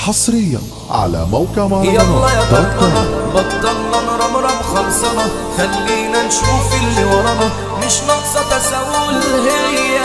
حصريا على موقع يلا مهرجانات يا دوت كوم. ضربنا بطلنا نرمرم خلصنا خلينا نشوف اللي ورانا مش ناقصة تساؤل هي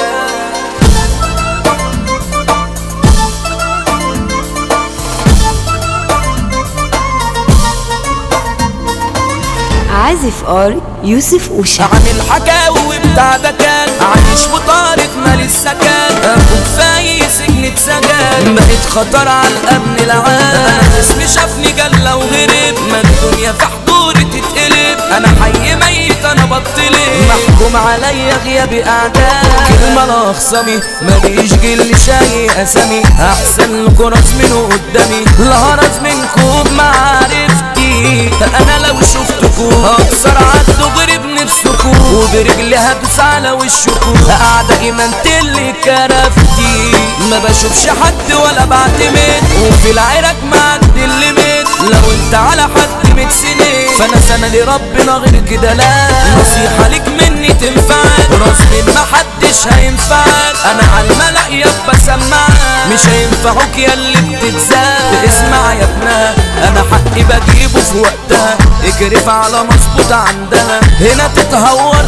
عازف ار يوسف أوشا عن الحكاوي بتاع ده كان عايش وطارد مال السكن اخد في سجن اتسجن بقيت خطر على الامن العام اسمي شافني جلة وهرب ما الدنيا في حضوري تتقلب انا حي ميت انا بطلب محكوم عليا غياب اعداء كلمة لاخصمي ماليش جل شاي اسامي احسن لكم راس منه قدامي لا هرز منكم معرفتي انا لو شفتكم هكسر عدو غريب نفسكم وبرجلي هدوس على وشكم اعدائي منتلي كرفتي ما بشوفش حد ولا بعتمد وفي العراك معدي الليميت لو انت على حد ميت سنين فانا سندي ربنا غير كده لا نصيحة ليك مني تنفعك راس من محدش هينفعك انا على الملأ يابا سماعك مش هينفعوك يا اللي بتتزاد اسمع يا ابنها انا حقي بجيبه في وقتها اجرف على مظبوط عندها هنا تتهور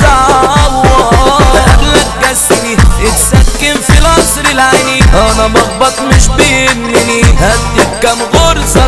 تتعور قبلك جسني اتسكن في القصر العيني انا مخبط مش بينني هديك كام غرزة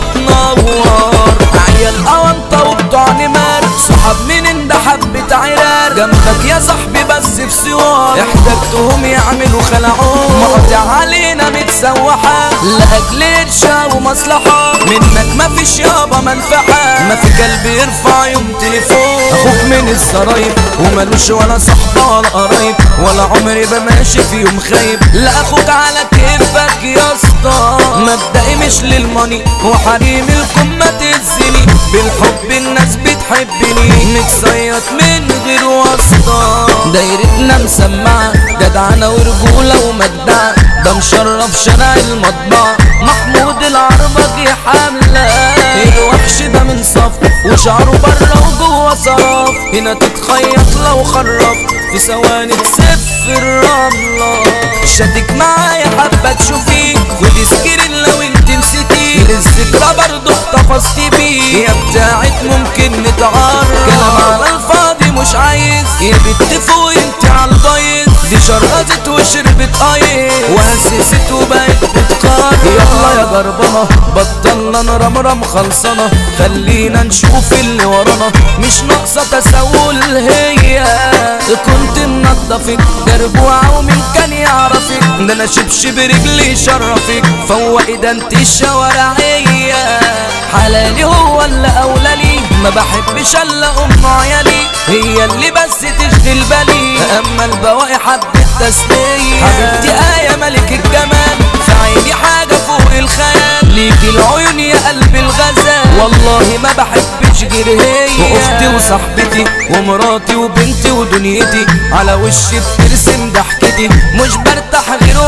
تنور عيال قوانطة وبتوع نمار صحاب مين ده حبة عرار جنبك يا صاحبي بس في سوار احتجتهم يعملوا خلعون مقطع علينا متسوحة لأجل قرشة ومصلحة منك مفيش يابا منفعة ما في قلبي يرفع يوم تليفون اخوك من السرايب وملوش ولا صحبة ولا قرايب ولا عمري بماشي في يوم خايب لا اخوك على كيفك يا اسطى مبدئي مش للماني وحريم الكم ما تهزني بالحب الناس بتحبني متصيط من غير واسطة دايرتنا مسمعة جدعنة ورجولة ومجدعة ده مشرف شارع المطبعة محمود العربجي حملة الوحش ده من صف وشعره بره وجوه صرف هنا تتخيط لو خرف في ثواني تسف الرملة شاتك معايا حبة تشوفيك خدي سكرين لو انت نسيتي الذكرى برضه احتفظت بيه يا بتاعت ممكن نتعرف كلام على الفاضي مش عايز يا بنت فوق انت على البيض دي شرطت وشربت ايس وهسست وبقت بتقار يلا يا جربنا بطلنا نرمرم خلصنا خلينا نشوف اللي ورانا مش ناقصة تساؤل هي كنت منضفك جربوعة ومين كان يعرفك ده انا شبشب رجلي شرفك فوق ده انت الشوارعية حلالي هو اللي اولى لي ما بحبش الا ام عيالي هي اللي بس تشغل بالي اما البواقي حد التسلية حبيبتي آية ملك الجمال في عيني حاجة فوق الخيال ليكي العيون يا قلب الغزال والله ما بحبش غير هي واختي وصاحبتي ومراتي وبنتي ودنيتي على وشي بترسم ضحكتي مش برتاح غير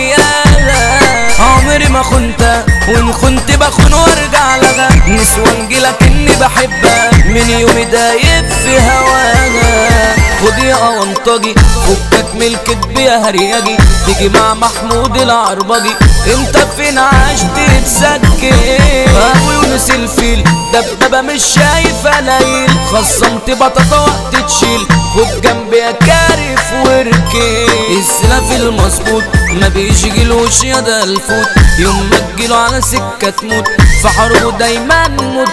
وياها عمري ما خنت وان كنت بخون وارجع لها نسوان جيلك اني بحبها من يومي دايب في هواها خد يا قوانطجي فكك من الكدب يا هرياجي تيجي مع محمود العربجي انت فين عاش تتسكن ابو يونس الفيل دبابة مش شايفة ليل خصمت بطاطا وقت تشيل خد جنبي يا كارف واركن السلاف المظبوط ما بيشغلوش يا ده الفوت يوم ما تجيله على سكة تموت في حربه دايما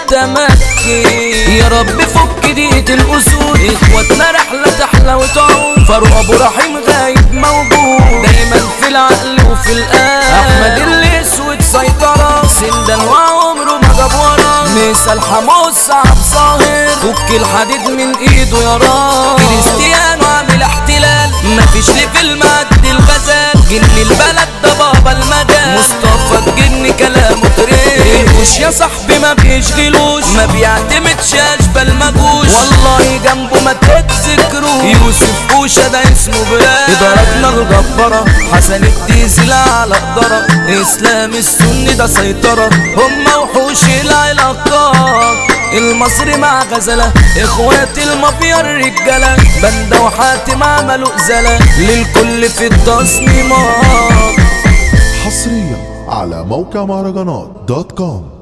متمكن يا رب فك دقيقة الأسود اخواتنا رحلة تحلى وتعود فاروق أبو رحيم غايب موجود دايما في العقل وفي القلب أحمد الأسود سيطرة سندان وعمره ما جاب ورا مثال حموس صعب صاهر فك الحديد من ايده يا راجل كريستيانو عامل احتلال مفيش لي في المد الغزال جن البلد ده بابا المجال مصطفى الجن كلامه تريش الوش يا صاحبي ما بيشغلوش ما بيعتمدش اشبال مجوش والله جنبه ما تتذكروش يوسف اوشا ده اسمه بلاد ضربنا الجبارة حسن الديزل على قدرة اسلام السني ده سيطرة هما وحوش العلاقات المصري مع غزلة اخوات المافيا الرجالة بندة وحاتم عملوا ازالة للكل في التصميمات حصريا على موقع مهرجانات دوت كوم